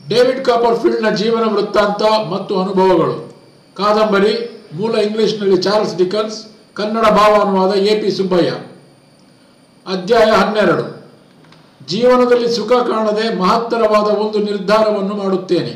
David ಕಾಪರ್ಫೀಲ್ಡ್ನ ಜೀವನ ವೃತ್ತಾಂತ ಮತ್ತು ಅನುಭವಗಳು ಕಾದಂಬರಿ ಮೂಲ ಇಂಗ್ಲಿಷ್ನಲ್ಲಿ ಚಾರ್ಲ್ಸ್ ಡಿಕನ್ಸ್ ಕನ್ನಡ ಭಾವ ಅನುವಾದ ಎ ಪಿ ಸುಬ್ಬಯ್ಯ ಅಧ್ಯಾಯ ಹನ್ನೆರಡು ಜೀವನದಲ್ಲಿ ಸುಖ ಕಾಣದೆ ಮಹತ್ತರವಾದ ಒಂದು ನಿರ್ಧಾರವನ್ನು ಮಾಡುತ್ತೇನೆ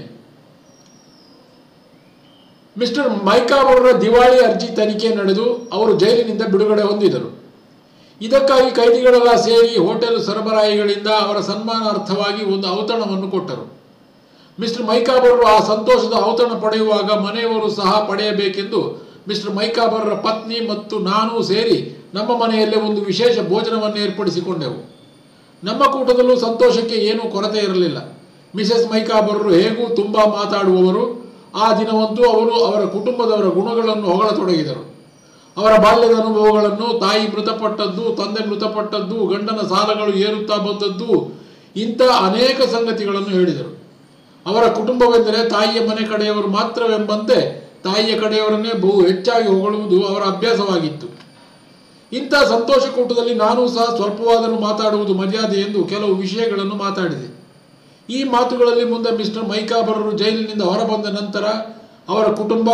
ಮಿಸ್ಟರ್ ಮೈಕಾಬ್ ಅವರ ದಿವಾಳಿ ಅರ್ಜಿ ತನಿಖೆ ನಡೆದು ಅವರು ಜೈಲಿನಿಂದ ಬಿಡುಗಡೆ ಹೊಂದಿದರು ಇದಕ್ಕಾಗಿ ಕೈದಿಗಳೆಲ್ಲ ಸೇರಿ ಹೋಟೆಲ್ ಸರಬರಾಯಿಗಳಿಂದ ಅವರ ಸನ್ಮಾನಾರ್ಥವಾಗಿ ಒಂದು ಔತಣವನ್ನು ಕೊಟ್ಟರು ಮಿಸ್ಟರ್ ಮೈಕಾಬ್ ಅವರು ಆ ಸಂತೋಷದ ಔತಣ ಪಡೆಯುವಾಗ ಮನೆಯವರು ಸಹ ಪಡೆಯಬೇಕೆಂದು ಮಿಸ್ಟರ್ ಮೈಕಾಬರರ ಪತ್ನಿ ಮತ್ತು ನಾನು ಸೇರಿ ನಮ್ಮ ಮನೆಯಲ್ಲೇ ಒಂದು ವಿಶೇಷ ಭೋಜನವನ್ನು ಏರ್ಪಡಿಸಿಕೊಂಡೆವು ನಮ್ಮ ಕೂಟದಲ್ಲೂ ಸಂತೋಷಕ್ಕೆ ಏನೂ ಕೊರತೆ ಇರಲಿಲ್ಲ ಮಿಸೆಸ್ ಮೈಕಾಬರರು ಹೇಗೂ ತುಂಬ ಮಾತಾಡುವವರು ಆ ದಿನವಂತೂ ಅವರು ಅವರ ಕುಟುಂಬದವರ ಗುಣಗಳನ್ನು ಹೊಗಳತೊಡಗಿದರು ಅವರ ಬಾಲ್ಯದ ಅನುಭವಗಳನ್ನು ತಾಯಿ ಮೃತಪಟ್ಟದ್ದು ತಂದೆ ಮೃತಪಟ್ಟದ್ದು ಗಂಡನ ಸಾಲಗಳು ಏರುತ್ತಾ ಬಂದದ್ದು ಇಂಥ ಅನೇಕ ಸಂಗತಿಗಳನ್ನು ಹೇಳಿದರು ಅವರ ಕುಟುಂಬವೆಂದರೆ ತಾಯಿಯ ಮನೆ ಕಡೆಯವರು ಮಾತ್ರವೆಂಬಂತೆ ತಾಯಿಯ ಕಡೆಯವರನ್ನೇ ಬಹು ಹೆಚ್ಚಾಗಿ ಹೊಗಳುವುದು ಅವರ ಅಭ್ಯಾಸವಾಗಿತ್ತು ಇಂಥ ಸಂತೋಷ ಕೂಟದಲ್ಲಿ ನಾನು ಸಹ ಸ್ವಲ್ಪವಾದರೂ ಮಾತಾಡುವುದು ಮರ್ಯಾದೆ ಎಂದು ಕೆಲವು ವಿಷಯಗಳನ್ನು ಮಾತಾಡಿದೆ ಈ ಮಾತುಗಳಲ್ಲಿ ಮುಂದೆ ಮಿಸ್ಟರ್ ಮೈಕಾಬರರು ಜೈಲಿನಿಂದ ಹೊರಬಂದ ನಂತರ ಅವರ ಕುಟುಂಬ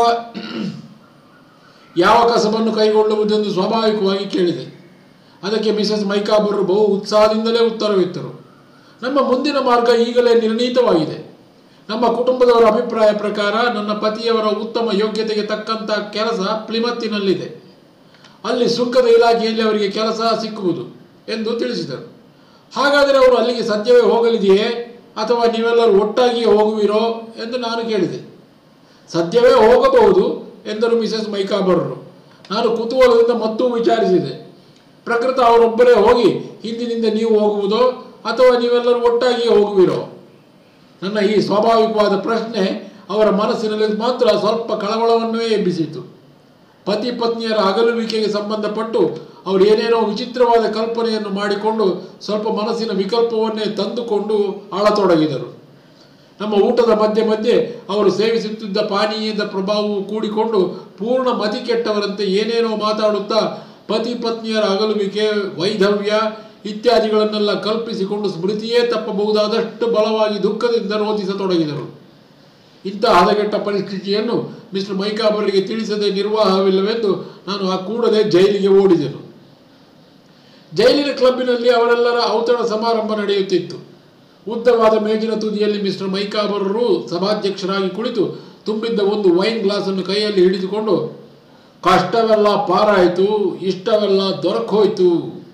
ಯಾವ ಕಸಬನ್ನು ಕೈಗೊಳ್ಳುವುದೆಂದು ಸ್ವಾಭಾವಿಕವಾಗಿ ಕೇಳಿದೆ ಅದಕ್ಕೆ ಮಿಸೆಸ್ ಮೈಕಾಬರರು ಬಹು ಉತ್ಸಾಹದಿಂದಲೇ ಉತ್ತರವಿತ್ತರು ನಮ್ಮ ಮುಂದಿನ ಮಾರ್ಗ ಈಗಲೇ ನಿರ್ಣೀತವಾಗಿದೆ ನಮ್ಮ ಕುಟುಂಬದವರ ಅಭಿಪ್ರಾಯ ಪ್ರಕಾರ ನನ್ನ ಪತಿಯವರ ಉತ್ತಮ ಯೋಗ್ಯತೆಗೆ ತಕ್ಕಂಥ ಕೆಲಸ ಪ್ಲಿಮತ್ತಿನಲ್ಲಿದೆ ಅಲ್ಲಿ ಸುಂಕದ ಇಲಾಖೆಯಲ್ಲಿ ಅವರಿಗೆ ಕೆಲಸ ಸಿಕ್ಕುವುದು ಎಂದು ತಿಳಿಸಿದರು ಹಾಗಾದರೆ ಅವರು ಅಲ್ಲಿಗೆ ಸದ್ಯವೇ ಹೋಗಲಿದೆಯೇ ಅಥವಾ ನೀವೆಲ್ಲರೂ ಒಟ್ಟಾಗಿಯೇ ಹೋಗುವಿರೋ ಎಂದು ನಾನು ಕೇಳಿದೆ ಸದ್ಯವೇ ಹೋಗಬಹುದು ಎಂದರು ಮಿಸೆಸ್ ಮೈಕಾಬರರು ನಾನು ಕುತೂಹಲದಿಂದ ಮತ್ತೂ ವಿಚಾರಿಸಿದೆ ಪ್ರಕೃತ ಅವರೊಬ್ಬರೇ ಹೋಗಿ ಹಿಂದಿನಿಂದ ನೀವು ಹೋಗುವುದೋ ಅಥವಾ ನೀವೆಲ್ಲರೂ ಒಟ್ಟಾಗಿಯೇ ಹೋಗುವಿರೋ ನನ್ನ ಈ ಸ್ವಾಭಾವಿಕವಾದ ಪ್ರಶ್ನೆ ಅವರ ಮನಸ್ಸಿನಲ್ಲಿ ಮಾತ್ರ ಸ್ವಲ್ಪ ಕಳವಳವನ್ನೇ ಎಬ್ಬಿಸಿತು ಪತಿ ಪತ್ನಿಯರ ಅಗಲುವಿಕೆಗೆ ಸಂಬಂಧಪಟ್ಟು ಅವರು ಏನೇನೋ ವಿಚಿತ್ರವಾದ ಕಲ್ಪನೆಯನ್ನು ಮಾಡಿಕೊಂಡು ಸ್ವಲ್ಪ ಮನಸ್ಸಿನ ವಿಕಲ್ಪವನ್ನೇ ತಂದುಕೊಂಡು ಆಳತೊಡಗಿದರು ನಮ್ಮ ಊಟದ ಮಧ್ಯೆ ಮಧ್ಯೆ ಅವರು ಸೇವಿಸುತ್ತಿದ್ದ ಪಾನೀಯದ ಪ್ರಭಾವವು ಕೂಡಿಕೊಂಡು ಪೂರ್ಣ ಮತಿ ಕೆಟ್ಟವರಂತೆ ಏನೇನೋ ಮಾತಾಡುತ್ತಾ ಪತಿ ಪತ್ನಿಯರ ಅಗಲುವಿಕೆ ವೈಧವ್ಯ ಇತ್ಯಾದಿಗಳನ್ನೆಲ್ಲ ಕಲ್ಪಿಸಿಕೊಂಡು ಸ್ಮೃತಿಯೇ ತಪ್ಪಬಹುದಾದಷ್ಟು ಬಲವಾಗಿ ದುಃಖದಿಂದ ರೋಧಿಸತೊಡಗಿದರು ಇಂಥ ಹದಗೆಟ್ಟ ಪರಿಸ್ಥಿತಿಯನ್ನು ಮಿಸ್ಟರ್ ಮೈಕಾಬರಿಗೆ ತಿಳಿಸದೆ ನಿರ್ವಾಹವಿಲ್ಲವೆಂದು ನಾನು ಆ ಕೂಡಲೇ ಜೈಲಿಗೆ ಓಡಿದೆನು ಜೈಲಿನ ಕ್ಲಬ್ಬಿನಲ್ಲಿ ಅವರೆಲ್ಲರ ಔತಣ ಸಮಾರಂಭ ನಡೆಯುತ್ತಿತ್ತು ಉದ್ದವಾದ ಮೇಜಿನ ತುದಿಯಲ್ಲಿ ಮಿಸ್ಟರ್ ಮೈಕಾಬರರು ಸಭಾಧ್ಯಕ್ಷರಾಗಿ ಕುಳಿತು ತುಂಬಿದ್ದ ಒಂದು ವೈನ್ ಗ್ಲಾಸನ್ನು ಕೈಯಲ್ಲಿ ಹಿಡಿದುಕೊಂಡು ಕಷ್ಟವೆಲ್ಲ ಪಾರಾಯಿತು ಇಷ್ಟವೆಲ್ಲ ದೊರಕೋಯ್ತು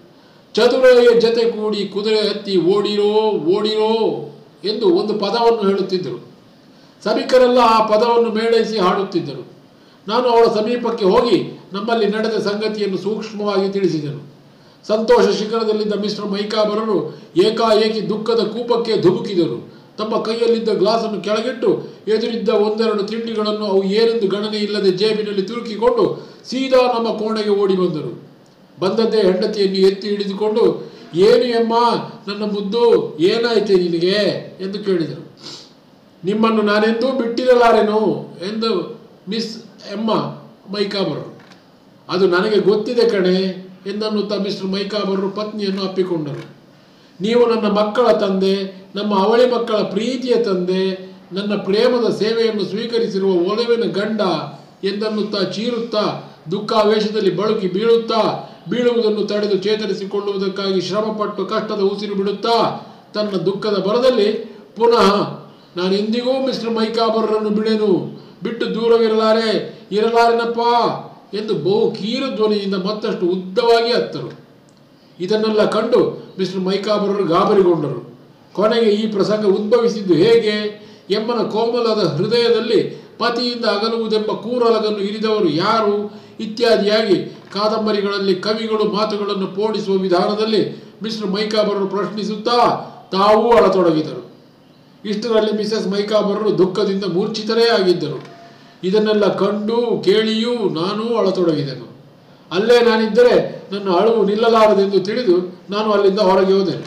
ಚದುರೆಯ ಜತೆ ಕೂಡಿ ಕುದುರೆ ಹತ್ತಿ ಓಡಿರೋ ಓಡಿರೋ ಎಂದು ಒಂದು ಪದವನ್ನು ಹೇಳುತ್ತಿದ್ದರು ಸಭಿಕರೆಲ್ಲ ಆ ಪದವನ್ನು ಮೇಳೈಸಿ ಹಾಡುತ್ತಿದ್ದರು ನಾನು ಅವಳ ಸಮೀಪಕ್ಕೆ ಹೋಗಿ ನಮ್ಮಲ್ಲಿ ನಡೆದ ಸಂಗತಿಯನ್ನು ಸೂಕ್ಷ್ಮವಾಗಿ ತಿಳಿಸಿದೆನು ಸಂತೋಷ ಶಿಖರದಲ್ಲಿದ್ದ ಮಿಸ್ಟರ್ ಮೈಕಾಬರರು ಏಕಾಏಕಿ ದುಃಖದ ಕೂಪಕ್ಕೆ ಧುಮುಕಿದರು ತಮ್ಮ ಕೈಯಲ್ಲಿದ್ದ ಗ್ಲಾಸನ್ನು ಕೆಳಗಿಟ್ಟು ಎದುರಿದ್ದ ಒಂದೆರಡು ತಿಂಡಿಗಳನ್ನು ಅವು ಏನೆಂದು ಗಣನೆ ಇಲ್ಲದೆ ಜೇಬಿನಲ್ಲಿ ತುರುಕಿಕೊಂಡು ಸೀದಾ ನಮ್ಮ ಕೋಣೆಗೆ ಓಡಿ ಬಂದರು ಬಂದದ್ದೇ ಹೆಂಡತಿಯನ್ನು ಎತ್ತಿ ಹಿಡಿದುಕೊಂಡು ಏನು ಎಮ್ಮ ನನ್ನ ಮುದ್ದು ಏನಾಯ್ತೆ ನಿನಗೆ ಎಂದು ಕೇಳಿದರು ನಿಮ್ಮನ್ನು ನಾನೆಂದೂ ಬಿಟ್ಟಿರಲಾರೆನು ಎಂದು ಮಿಸ್ ಎಮ್ಮ ಮೈಕಾಬರರು ಅದು ನನಗೆ ಗೊತ್ತಿದೆ ಕಣೆ ಎಂದನ್ನುತ್ತಾ ಮಿಸ್ಟರ್ ಮೈಕಾಬರರು ಪತ್ನಿಯನ್ನು ಅಪ್ಪಿಕೊಂಡರು ನೀವು ನನ್ನ ಮಕ್ಕಳ ತಂದೆ ನಮ್ಮ ಅವಳಿ ಮಕ್ಕಳ ಪ್ರೀತಿಯ ತಂದೆ ನನ್ನ ಪ್ರೇಮದ ಸೇವೆಯನ್ನು ಸ್ವೀಕರಿಸಿರುವ ಒಲವಿನ ಗಂಡ ಎಂದನ್ನುತ್ತಾ ಚೀರುತ್ತಾ ದುಃಖಾವೇಶದಲ್ಲಿ ಬಳುಕಿ ಬೀಳುತ್ತಾ ಬೀಳುವುದನ್ನು ತಡೆದು ಚೇತರಿಸಿಕೊಳ್ಳುವುದಕ್ಕಾಗಿ ಶ್ರಮಪಟ್ಟು ಕಷ್ಟದ ಉಸಿರು ಬಿಡುತ್ತಾ ತನ್ನ ದುಃಖದ ಬರದಲ್ಲಿ ಪುನಃ ನಾನು ಎಂದಿಗೂ ಮಿಸ್ಟರ್ ಮೈಕಾಬರರನ್ನು ಬಿಡೆನು ಬಿಟ್ಟು ದೂರವಿರಲಾರೆ ಇರಲಾರೆನಪ್ಪ ಎಂದು ಬಹು ಕೀರು ಧ್ವನಿಯಿಂದ ಮತ್ತಷ್ಟು ಉದ್ದವಾಗಿ ಅತ್ತರು ಇದನ್ನೆಲ್ಲ ಕಂಡು ಮಿಸ್ಟರ್ ಮೈಕಾಬರರು ಗಾಬರಿಗೊಂಡರು ಕೊನೆಗೆ ಈ ಪ್ರಸಂಗ ಉದ್ಭವಿಸಿದ್ದು ಹೇಗೆ ಎಮ್ಮನ ಕೋಮಲದ ಹೃದಯದಲ್ಲಿ ಪತಿಯಿಂದ ಅಗಲುವುದೆಂಬ ಕೂರಲಗನ್ನು ಇರಿದವರು ಯಾರು ಇತ್ಯಾದಿಯಾಗಿ ಕಾದಂಬರಿಗಳಲ್ಲಿ ಕವಿಗಳು ಮಾತುಗಳನ್ನು ಪೋಡಿಸುವ ವಿಧಾನದಲ್ಲಿ ಮಿಸ್ಟರ್ ಮೈಕಾಬರರು ಪ್ರಶ್ನಿಸುತ್ತಾ ತಾವೂ ಅಳತೊಡಗಿದರು ಇಷ್ಟರಲ್ಲಿ ಮಿಸೆಸ್ ಮೈಕಾಬರರು ದುಃಖದಿಂದ ಮೂರ್ಛಿತರೇ ಆಗಿದ್ದರು ಇದನ್ನೆಲ್ಲ ಕಂಡು ಕೇಳಿಯೂ ನಾನೂ ಅಳತೊಡಗಿದೆನು ಅಲ್ಲೇ ನಾನಿದ್ದರೆ ನನ್ನ ಅಳುವು ನಿಲ್ಲಲಾರದೆಂದು ತಿಳಿದು ನಾನು ಅಲ್ಲಿಂದ ಹೊರಗೆ ಹೋದೆನು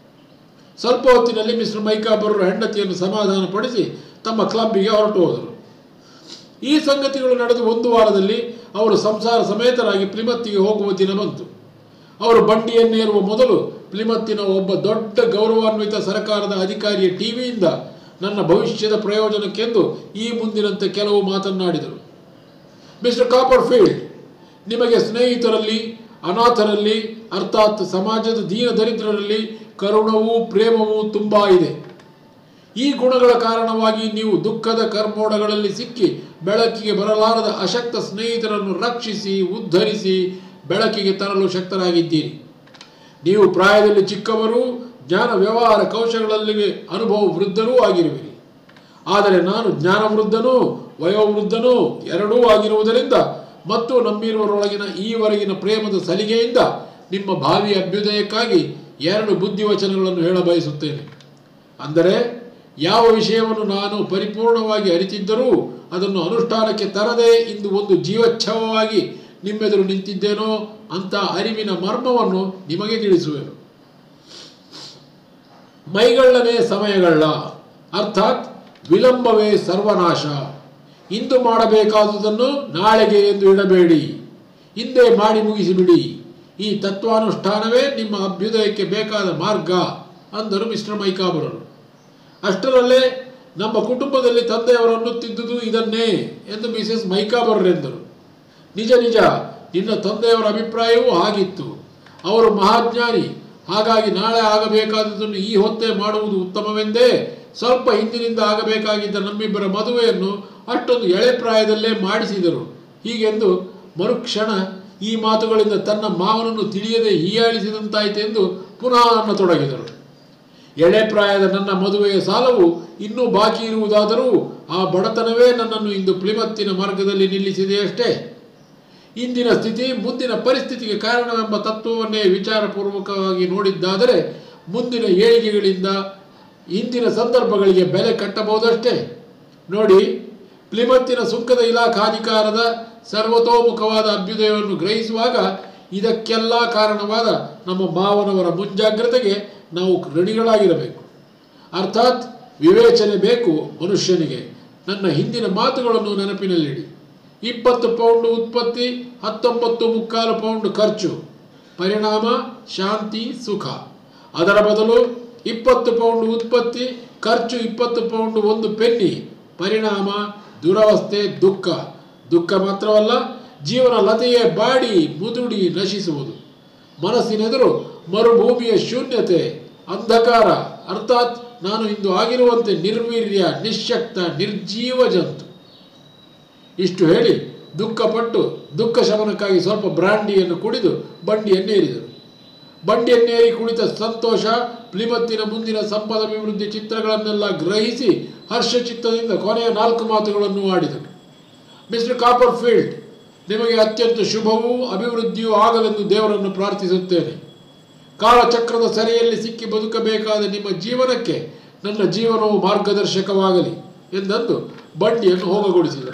ಸ್ವಲ್ಪ ಹೊತ್ತಿನಲ್ಲಿ ಮಿಸ್ಟರ್ ಮೈಕಾಬರರು ಹೆಂಡತಿಯನ್ನು ಸಮಾಧಾನಪಡಿಸಿ ತಮ್ಮ ಕ್ಲಬ್ಬಿಗೆ ಹೊರಟು ಹೋದರು ಈ ಸಂಗತಿಗಳು ನಡೆದು ಒಂದು ವಾರದಲ್ಲಿ ಅವರು ಸಂಸಾರ ಸಮೇತರಾಗಿ ಪ್ಲಿಮತ್ತಿಗೆ ಹೋಗುವ ದಿನ ಬಂತು ಅವರು ಬಂಡಿಯನ್ನೇರುವ ಮೊದಲು ಪ್ಲಿಮತ್ತಿನ ಒಬ್ಬ ದೊಡ್ಡ ಗೌರವಾನ್ವಿತ ಸರ್ಕಾರದ ಅಧಿಕಾರಿಯ ಟಿವಿಯಿಂದ ನನ್ನ ಭವಿಷ್ಯದ ಪ್ರಯೋಜನಕ್ಕೆಂದು ಈ ಮುಂದಿನಂತೆ ಕೆಲವು ಮಾತನ್ನಾಡಿದರು ಮಿಸ್ಟರ್ ಕಾಪರ್ ಫೀಲ್ಡ್ ನಿಮಗೆ ಸ್ನೇಹಿತರಲ್ಲಿ ಅನಾಥರಲ್ಲಿ ಅರ್ಥಾತ್ ಸಮಾಜದ ದೀನ ದರಿದ್ರರಲ್ಲಿ ಕರುಣವೂ ಪ್ರೇಮವೂ ತುಂಬ ಇದೆ ಈ ಗುಣಗಳ ಕಾರಣವಾಗಿ ನೀವು ದುಃಖದ ಕರ್ಮೋಡಗಳಲ್ಲಿ ಸಿಕ್ಕಿ ಬೆಳಕಿಗೆ ಬರಲಾರದ ಅಶಕ್ತ ಸ್ನೇಹಿತರನ್ನು ರಕ್ಷಿಸಿ ಉದ್ಧರಿಸಿ ಬೆಳಕಿಗೆ ತರಲು ಶಕ್ತರಾಗಿದ್ದೀರಿ ನೀವು ಪ್ರಾಯದಲ್ಲಿ ಚಿಕ್ಕವರು ಜ್ಞಾನ ವ್ಯವಹಾರ ಕೌಶಲಗಳಲ್ಲಿ ಅನುಭವ ವೃದ್ಧರೂ ಆಗಿರುವಿರಿ ಆದರೆ ನಾನು ಜ್ಞಾನವೃದ್ಧನೂ ವಯೋವೃದ್ಧನೂ ಎರಡೂ ಆಗಿರುವುದರಿಂದ ಮತ್ತು ನಂಬಿರುವರೊಳಗಿನ ಈವರೆಗಿನ ಪ್ರೇಮದ ಸಲಿಗೆಯಿಂದ ನಿಮ್ಮ ಭಾವಿ ಅಭ್ಯುದಯಕ್ಕಾಗಿ ಎರಡು ಬುದ್ಧಿವಚನಗಳನ್ನು ಹೇಳ ಬಯಸುತ್ತೇನೆ ಅಂದರೆ ಯಾವ ವಿಷಯವನ್ನು ನಾನು ಪರಿಪೂರ್ಣವಾಗಿ ಅರಿತಿದ್ದರೂ ಅದನ್ನು ಅನುಷ್ಠಾನಕ್ಕೆ ತರದೆ ಇಂದು ಒಂದು ಜೀವಚ್ಛವವಾಗಿ ನಿಮ್ಮೆದುರು ನಿಂತಿದ್ದೇನೋ ಅಂತ ಅರಿವಿನ ಮರ್ಮವನ್ನು ನಿಮಗೆ ತಿಳಿಸುವೆನು ಮೈಗಳ್ಳನೇ ಸಮಯಗಳ್ಳ ಅರ್ಥಾತ್ ವಿಳಂಬವೇ ಸರ್ವನಾಶ ಇಂದು ಮಾಡಬೇಕಾದುದನ್ನು ನಾಳೆಗೆ ಎಂದು ಇಡಬೇಡಿ ಹಿಂದೆ ಮಾಡಿ ಮುಗಿಸಿಬಿಡಿ ಈ ತತ್ವಾನುಷ್ಠಾನವೇ ನಿಮ್ಮ ಅಭ್ಯುದಯಕ್ಕೆ ಬೇಕಾದ ಮಾರ್ಗ ಅಂದರು ಮಿಸ್ಟರ್ ಮೈಕಾಬರರು ಅಷ್ಟರಲ್ಲೇ ನಮ್ಮ ಕುಟುಂಬದಲ್ಲಿ ತಂದೆಯವರು ಅನ್ನುತ್ತಿದ್ದುದು ಇದನ್ನೇ ಎಂದು ಮಿಸೆಸ್ ಮೈಕಾಬರರೆಂದರು ನಿಜ ನಿಜ ನಿನ್ನ ತಂದೆಯವರ ಅಭಿಪ್ರಾಯವೂ ಹಾಗಿತ್ತು ಅವರು ಮಹಾಜ್ಞಾನಿ ಹಾಗಾಗಿ ನಾಳೆ ಆಗಬೇಕಾದದನ್ನು ಈ ಹೊತ್ತೇ ಮಾಡುವುದು ಉತ್ತಮವೆಂದೇ ಸ್ವಲ್ಪ ಹಿಂದಿನಿಂದ ಆಗಬೇಕಾಗಿದ್ದ ನಮ್ಮಿಬ್ಬರ ಮದುವೆಯನ್ನು ಅಷ್ಟೊಂದು ಎಳೆ ಪ್ರಾಯದಲ್ಲೇ ಮಾಡಿಸಿದರು ಹೀಗೆಂದು ಮರುಕ್ಷಣ ಈ ಮಾತುಗಳಿಂದ ತನ್ನ ಮಾವನನ್ನು ತಿಳಿಯದೆ ಹೀಯಾಳಿಸಿದಂತಾಯಿತೆಂದು ಪುನಃ ಅನ್ನತೊಡಗಿದರು ಎಳೆ ಪ್ರಾಯದ ನನ್ನ ಮದುವೆಯ ಸಾಲವು ಇನ್ನೂ ಬಾಕಿ ಇರುವುದಾದರೂ ಆ ಬಡತನವೇ ನನ್ನನ್ನು ಇಂದು ಪ್ಲಿಮತ್ತಿನ ಮಾರ್ಗದಲ್ಲಿ ನಿಲ್ಲಿಸಿದೆಯಷ್ಟೇ ಇಂದಿನ ಸ್ಥಿತಿ ಮುಂದಿನ ಪರಿಸ್ಥಿತಿಗೆ ಕಾರಣವೆಂಬ ತತ್ವವನ್ನೇ ವಿಚಾರಪೂರ್ವಕವಾಗಿ ನೋಡಿದ್ದಾದರೆ ಮುಂದಿನ ಏಳಿಗೆಗಳಿಂದ ಇಂದಿನ ಸಂದರ್ಭಗಳಿಗೆ ಬೆಲೆ ಕಟ್ಟಬಹುದಷ್ಟೇ ನೋಡಿ ಪ್ಲಿಮತ್ತಿನ ಸುಂಕದ ಇಲಾಖಾಧಿಕಾರದ ಸರ್ವತೋಮುಖವಾದ ಅಭ್ಯುದಯವನ್ನು ಗ್ರಹಿಸುವಾಗ ಇದಕ್ಕೆಲ್ಲ ಕಾರಣವಾದ ನಮ್ಮ ಮಾವನವರ ಮುಂಜಾಗ್ರತೆಗೆ ನಾವು ಋಣಿಗಳಾಗಿರಬೇಕು ಅರ್ಥಾತ್ ವಿವೇಚನೆ ಬೇಕು ಮನುಷ್ಯನಿಗೆ ನನ್ನ ಹಿಂದಿನ ಮಾತುಗಳನ್ನು ನೆನಪಿನಲ್ಲಿಡಿ ಇಪ್ಪತ್ತು ಪೌಂಡ್ ಉತ್ಪತ್ತಿ ಹತ್ತೊಂಬತ್ತು ಮುಕ್ಕಾಲು ಪೌಂಡ್ ಖರ್ಚು ಪರಿಣಾಮ ಶಾಂತಿ ಸುಖ ಅದರ ಬದಲು ಇಪ್ಪತ್ತು ಪೌಂಡ್ ಉತ್ಪತ್ತಿ ಖರ್ಚು ಇಪ್ಪತ್ತು ಪೌಂಡ್ ಒಂದು ಪೆನ್ನಿ ಪರಿಣಾಮ ದುರವಸ್ಥೆ ದುಃಖ ದುಃಖ ಮಾತ್ರವಲ್ಲ ಜೀವನ ಲತೆಯೇ ಬಾಡಿ ಮುದುಡಿ ನಶಿಸುವುದು ಮನಸ್ಸಿನೆದುರು ಮರುಭೂಮಿಯ ಶೂನ್ಯತೆ ಅಂಧಕಾರ ಅರ್ಥಾತ್ ನಾನು ಇಂದು ಆಗಿರುವಂತೆ ನಿರ್ವೀರ್ಯ ನಿಶ್ಶಕ್ತ ನಿರ್ಜೀವ ಜಂತು ಇಷ್ಟು ಹೇಳಿ ದುಃಖಪಟ್ಟು ದುಃಖ ಶಮನಕ್ಕಾಗಿ ಸ್ವಲ್ಪ ಬ್ರಾಂಡಿಯನ್ನು ಕುಡಿದು ಬಂಡಿಯನ್ನೇರಿದರು ಬಂಡಿಯನ್ನೇರಿ ಕುಳಿತ ಸಂತೋಷ ಪ್ಲಿಮತ್ತಿನ ಮುಂದಿನ ಸಂಪದ ಅಭಿವೃದ್ಧಿ ಚಿತ್ರಗಳನ್ನೆಲ್ಲ ಗ್ರಹಿಸಿ ಹರ್ಷಚಿತ್ತದಿಂದ ಕೊನೆಯ ನಾಲ್ಕು ಮಾತುಗಳನ್ನು ಆಡಿದರು ಮಿಸ್ಟರ್ ಕಾಪರ್ ಫೀಲ್ಡ್ ನಿಮಗೆ ಅತ್ಯಂತ ಶುಭವೂ ಅಭಿವೃದ್ಧಿಯೂ ಆಗಲೆಂದು ದೇವರನ್ನು ಪ್ರಾರ್ಥಿಸುತ್ತೇನೆ ಕಾಲಚಕ್ರದ ಸೆರೆಯಲ್ಲಿ ಸಿಕ್ಕಿ ಬದುಕಬೇಕಾದ ನಿಮ್ಮ ಜೀವನಕ್ಕೆ ನನ್ನ ಜೀವನವು ಮಾರ್ಗದರ್ಶಕವಾಗಲಿ ಎಂದಂದು ಬಂಡಿಯನ್ನು ಹೋಗಗೊಳಿಸಿದರು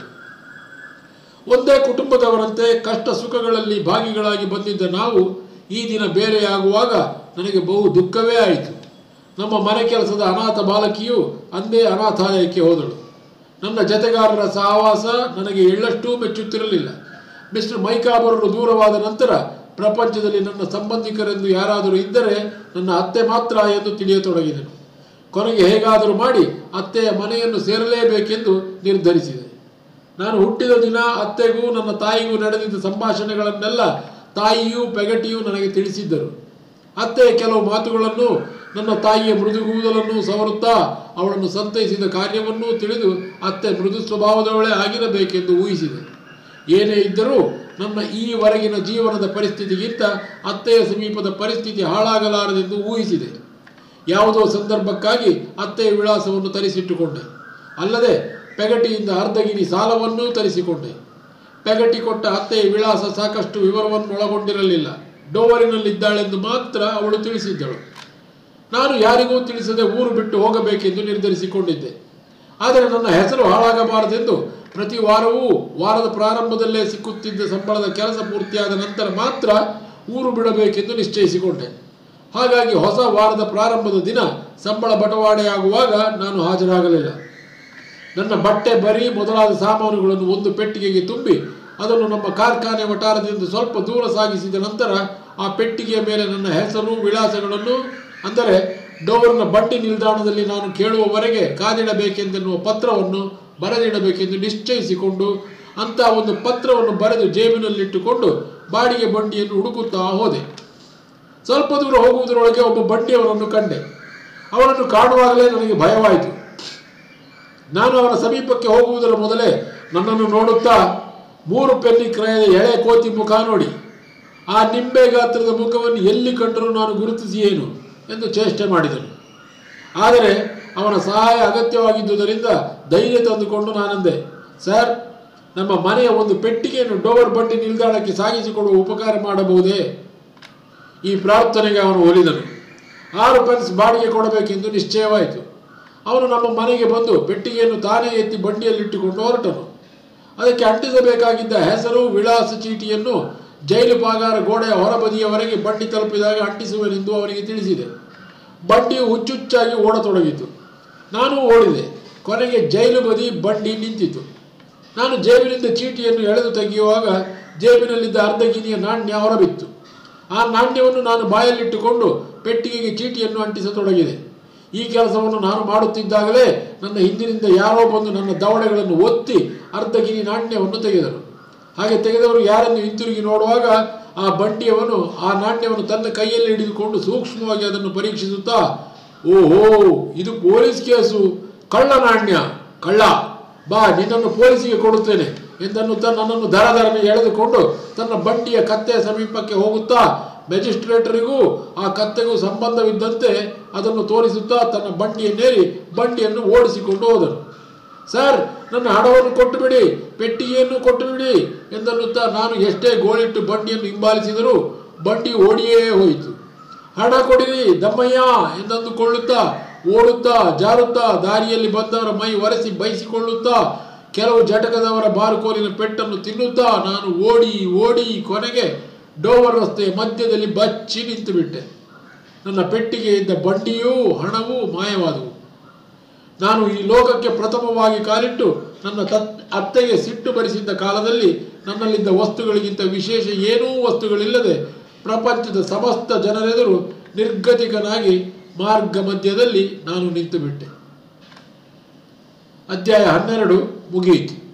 ಒಂದೇ ಕುಟುಂಬದವರಂತೆ ಕಷ್ಟ ಸುಖಗಳಲ್ಲಿ ಭಾಗಿಗಳಾಗಿ ಬಂದಿದ್ದ ನಾವು ಈ ದಿನ ಬೇರೆಯಾಗುವಾಗ ನನಗೆ ಬಹು ದುಃಖವೇ ಆಯಿತು ನಮ್ಮ ಮನೆ ಕೆಲಸದ ಅನಾಥ ಬಾಲಕಿಯು ಅಂದೇ ಅನಾಥಾಲಯಕ್ಕೆ ಹೋದಳು ನನ್ನ ಜತೆಗಾರರ ಸಹವಾಸ ನನಗೆ ಎಳ್ಳಷ್ಟೂ ಮೆಚ್ಚುತ್ತಿರಲಿಲ್ಲ ಮಿಸ್ಟರ್ ಮೈಕಾಬರರು ದೂರವಾದ ನಂತರ ಪ್ರಪಂಚದಲ್ಲಿ ನನ್ನ ಸಂಬಂಧಿಕರೆಂದು ಯಾರಾದರೂ ಇದ್ದರೆ ನನ್ನ ಅತ್ತೆ ಮಾತ್ರ ಎಂದು ತಿಳಿಯತೊಡಗಿದೆನು ಕೊನೆಗೆ ಹೇಗಾದರೂ ಮಾಡಿ ಅತ್ತೆಯ ಮನೆಯನ್ನು ಸೇರಲೇಬೇಕೆಂದು ನಿರ್ಧರಿಸಿದೆ ನಾನು ಹುಟ್ಟಿದ ದಿನ ಅತ್ತೆಗೂ ನನ್ನ ತಾಯಿಗೂ ನಡೆದಿದ್ದ ಸಂಭಾಷಣೆಗಳನ್ನೆಲ್ಲ ತಾಯಿಯೂ ಪೆಗಟಿಯೂ ನನಗೆ ತಿಳಿಸಿದ್ದರು ಅತ್ತೆಯ ಕೆಲವು ಮಾತುಗಳನ್ನು ನನ್ನ ತಾಯಿಯ ಮೃದುಗೂದಲನ್ನು ಸವರುತ್ತಾ ಅವಳನ್ನು ಸಂತೈಸಿದ ಕಾರ್ಯವನ್ನೂ ತಿಳಿದು ಅತ್ತೆ ಮೃದು ಸ್ವಭಾವದವಳೇ ಆಗಿರಬೇಕೆಂದು ಊಹಿಸಿದೆ ಏನೇ ಇದ್ದರೂ ನನ್ನ ಈವರೆಗಿನ ಜೀವನದ ಪರಿಸ್ಥಿತಿಗಿಂತ ಅತ್ತೆಯ ಸಮೀಪದ ಪರಿಸ್ಥಿತಿ ಹಾಳಾಗಲಾರದೆಂದು ಊಹಿಸಿದೆ ಯಾವುದೋ ಸಂದರ್ಭಕ್ಕಾಗಿ ಅತ್ತೆಯ ವಿಳಾಸವನ್ನು ತರಿಸಿಟ್ಟುಕೊಂಡೆ ಅಲ್ಲದೆ ಪೆಗಟಿಯಿಂದ ಅರ್ಧಗಿರಿ ಸಾಲವನ್ನೂ ತರಿಸಿಕೊಂಡೆ ಪೆಗಟಿ ಕೊಟ್ಟ ಅತ್ತೆಯ ವಿಳಾಸ ಸಾಕಷ್ಟು ವಿವರವನ್ನು ಒಳಗೊಂಡಿರಲಿಲ್ಲ ಡೋವರಿನಲ್ಲಿದ್ದಾಳೆಂದು ಮಾತ್ರ ಅವಳು ತಿಳಿಸಿದ್ದಳು ನಾನು ಯಾರಿಗೂ ತಿಳಿಸದೆ ಊರು ಬಿಟ್ಟು ಹೋಗಬೇಕೆಂದು ನಿರ್ಧರಿಸಿಕೊಂಡಿದ್ದೆ ಆದರೆ ನನ್ನ ಹೆಸರು ಹಾಳಾಗಬಾರದೆಂದು ಪ್ರತಿ ವಾರವೂ ವಾರದ ಪ್ರಾರಂಭದಲ್ಲೇ ಸಿಕ್ಕುತ್ತಿದ್ದ ಸಂಬಳದ ಕೆಲಸ ಪೂರ್ತಿಯಾದ ನಂತರ ಮಾತ್ರ ಊರು ಬಿಡಬೇಕೆಂದು ನಿಶ್ಚಯಿಸಿಕೊಂಡೆ ಹಾಗಾಗಿ ಹೊಸ ವಾರದ ಪ್ರಾರಂಭದ ದಿನ ಸಂಬಳ ಬಟವಾಡೆಯಾಗುವಾಗ ನಾನು ಹಾಜರಾಗಲಿಲ್ಲ ನನ್ನ ಬಟ್ಟೆ ಬರಿ ಮೊದಲಾದ ಸಾಮಾನುಗಳನ್ನು ಒಂದು ಪೆಟ್ಟಿಗೆಗೆ ತುಂಬಿ ಅದನ್ನು ನಮ್ಮ ಕಾರ್ಖಾನೆ ವಟಾರದಿಂದ ಸ್ವಲ್ಪ ದೂರ ಸಾಗಿಸಿದ ನಂತರ ಆ ಪೆಟ್ಟಿಗೆಯ ಮೇಲೆ ನನ್ನ ಹೆಸರು ವಿಳಾಸಗಳನ್ನು ಅಂದರೆ ಡೋವರ್ನ ಬಂಡಿ ನಿಲ್ದಾಣದಲ್ಲಿ ನಾನು ಕೇಳುವವರೆಗೆ ಕಾದಿಡಬೇಕೆಂದೆನ್ನುವ ಪತ್ರವನ್ನು ಬರೆದಿಡಬೇಕೆಂದು ನಿಶ್ಚಯಿಸಿಕೊಂಡು ಅಂತ ಒಂದು ಪತ್ರವನ್ನು ಬರೆದು ಜೇಬಿನಲ್ಲಿಟ್ಟುಕೊಂಡು ಬಾಡಿಗೆ ಬಂಡಿಯನ್ನು ಹುಡುಕುತ್ತಾ ಹೋದೆ ಸ್ವಲ್ಪ ದೂರ ಹೋಗುವುದರೊಳಗೆ ಒಬ್ಬ ಬಂಡಿಯವರನ್ನು ಕಂಡೆ ಅವನನ್ನು ಕಾಣುವಾಗಲೇ ನನಗೆ ಭಯವಾಯಿತು ನಾನು ಅವನ ಸಮೀಪಕ್ಕೆ ಹೋಗುವುದರ ಮೊದಲೇ ನನ್ನನ್ನು ನೋಡುತ್ತಾ ಮೂರು ಪೆನ್ನಿ ಕ್ರಯದ ಎಳೆ ಕೋತಿ ಮುಖ ನೋಡಿ ಆ ನಿಂಬೆ ಗಾತ್ರದ ಮುಖವನ್ನು ಎಲ್ಲಿ ಕಂಡರೂ ನಾನು ಗುರುತಿಸಿ ಏನು ಎಂದು ಚೇಷ್ಟೆ ಮಾಡಿದನು ಆದರೆ ಅವನ ಸಹಾಯ ಅಗತ್ಯವಾಗಿದ್ದುದರಿಂದ ಧೈರ್ಯ ತಂದುಕೊಂಡು ನಾನಂದೆ ಸರ್ ನಮ್ಮ ಮನೆಯ ಒಂದು ಪೆಟ್ಟಿಗೆಯನ್ನು ಡೋವರ್ ಬಂಡಿ ನಿಲ್ದಾಣಕ್ಕೆ ಸಾಗಿಸಿಕೊಡುವ ಉಪಕಾರ ಮಾಡಬಹುದೇ ಈ ಪ್ರಾರ್ಥನೆಗೆ ಅವನು ಒಲಿದನು ಆರು ಪೆನ್ಸ್ ಬಾಡಿಗೆ ಕೊಡಬೇಕೆಂದು ನಿಶ್ಚಯವಾಯಿತು ಅವನು ನಮ್ಮ ಮನೆಗೆ ಬಂದು ಪೆಟ್ಟಿಗೆಯನ್ನು ತಾನೇ ಎತ್ತಿ ಬಂಡಿಯಲ್ಲಿಟ್ಟುಕೊಂಡು ಹೊರಟನು ಅದಕ್ಕೆ ಅಂಟಿಸಬೇಕಾಗಿದ್ದ ಹೆಸರು ವಿಳಾಸ ಚೀಟಿಯನ್ನು ಜೈಲು ಪಾಗಾರ ಗೋಡೆಯ ಹೊರಬದಿಯವರೆಗೆ ಬಂಡಿ ತಲುಪಿದಾಗ ಅಂಟಿಸುವೆನೆಂದು ಅವನಿಗೆ ತಿಳಿಸಿದೆ ಬಂಡಿಯು ಹುಚ್ಚುಚ್ಚಾಗಿ ಓಡತೊಡಗಿತು ನಾನು ಓಡಿದೆ ಕೊನೆಗೆ ಜೈಲು ಬದಿ ಬಂಡಿ ನಿಂತಿತು ನಾನು ಜೇಬಿನಿಂದ ಚೀಟಿಯನ್ನು ಎಳೆದು ತೆಗೆಯುವಾಗ ಜೇಬಿನಲ್ಲಿದ್ದ ಅರ್ಧ ಗಿನಿಯ ನಾಣ್ಯ ಹೊರಬಿತ್ತು ಆ ನಾಣ್ಯವನ್ನು ನಾನು ಬಾಯಲ್ಲಿಟ್ಟುಕೊಂಡು ಪೆಟ್ಟಿಗೆಗೆ ಚೀಟಿಯನ್ನು ಅಂಟಿಸತೊಡಗಿದೆ ಈ ಕೆಲಸವನ್ನು ನಾನು ಮಾಡುತ್ತಿದ್ದಾಗಲೇ ನನ್ನ ಹಿಂದಿನಿಂದ ಯಾರೋ ಬಂದು ನನ್ನ ದವಡೆಗಳನ್ನು ಒತ್ತಿ ಅರ್ಧ ಗಿನಿ ನಾಣ್ಯವನ್ನು ತೆಗೆದರು ಹಾಗೆ ತೆಗೆದವರು ಯಾರನ್ನು ಹಿಂತಿರುಗಿ ನೋಡುವಾಗ ಆ ಬಂಡಿಯವನು ಆ ನಾಣ್ಯವನ್ನು ತನ್ನ ಕೈಯಲ್ಲಿ ಹಿಡಿದುಕೊಂಡು ಸೂಕ್ಷ್ಮವಾಗಿ ಅದನ್ನು ಪರೀಕ್ಷಿಸುತ್ತಾ ಓಹೋ ಇದು ಪೊಲೀಸ್ ಕೇಸು ಕಳ್ಳ ನಾಣ್ಯ ಕಳ್ಳ ಬಾ ನಿನ್ನನ್ನು ಪೊಲೀಸಿಗೆ ಕೊಡುತ್ತೇನೆ ಎಂದನ್ನುತ್ತಾ ನನ್ನನ್ನು ದರ ದರನೆ ಎಳೆದುಕೊಂಡು ತನ್ನ ಬಂಡಿಯ ಕತ್ತೆಯ ಸಮೀಪಕ್ಕೆ ಹೋಗುತ್ತಾ ಮ್ಯಾಜಿಸ್ಟ್ರೇಟರಿಗೂ ಆ ಕತ್ತೆಗೂ ಸಂಬಂಧವಿದ್ದಂತೆ ಅದನ್ನು ತೋರಿಸುತ್ತಾ ತನ್ನ ಬಂಡಿಯನ್ನೇರಿ ಬಂಡಿಯನ್ನು ಓಡಿಸಿಕೊಂಡು ಹೋದನು ಸರ್ ನನ್ನ ಹಣವನ್ನು ಕೊಟ್ಟು ಬಿಡಿ ಪೆಟ್ಟಿಗೆಯನ್ನು ಕೊಟ್ಟು ಬಿಡಿ ಎಂದನ್ನುತ್ತಾ ನಾನು ಎಷ್ಟೇ ಗೋಳಿಟ್ಟು ಬಂಡಿಯನ್ನು ಹಿಂಬಾಲಿಸಿದರೂ ಬಂಡಿ ಓಡಿಯೇ ಹೋಯಿತು ಹಣ ಕೊಡಿರಿ ದಮ್ಮಯ್ಯ ಎಂದಂದುಕೊಳ್ಳುತ್ತಾ ಓಡುತ್ತಾ ಜಾರುತ್ತಾ ದಾರಿಯಲ್ಲಿ ಬಂದವರ ಮೈ ಒರೆಸಿ ಬಯಸಿಕೊಳ್ಳುತ್ತಾ ಕೆಲವು ಜಟಕದವರ ಬಾರುಕೋಲಿನ ಪೆಟ್ಟನ್ನು ತಿನ್ನುತ್ತಾ ನಾನು ಓಡಿ ಓಡಿ ಕೊನೆಗೆ ಡೋವರ್ ರಸ್ತೆಯ ಮಧ್ಯದಲ್ಲಿ ಬಚ್ಚಿ ನಿಂತು ಬಿಟ್ಟೆ ನನ್ನ ಪೆಟ್ಟಿಗೆ ಇದ್ದ ಬಂಡಿಯೂ ಹಣವೂ ಮಾಯವಾದವು ನಾನು ಈ ಲೋಕಕ್ಕೆ ಪ್ರಥಮವಾಗಿ ಕಾಲಿಟ್ಟು ನನ್ನ ತತ್ ಅತ್ತೆಗೆ ಸಿಟ್ಟು ಬರಿಸಿದ್ದ ಕಾಲದಲ್ಲಿ ನನ್ನಲ್ಲಿದ್ದ ವಸ್ತುಗಳಿಗಿಂತ ವಿಶೇಷ ಏನೂ ವಸ್ತುಗಳಿಲ್ಲದೆ ಪ್ರಪಂಚದ ಸಮಸ್ತ ಜನರೆದುರು ನಿರ್ಗತಿಕನಾಗಿ ಮಾರ್ಗ ಮಧ್ಯದಲ್ಲಿ ನಾನು ನಿಂತು ಬಿಟ್ಟೆ ಅಧ್ಯಾಯ ಹನ್ನೆರಡು ಮುಗಿಯಿತು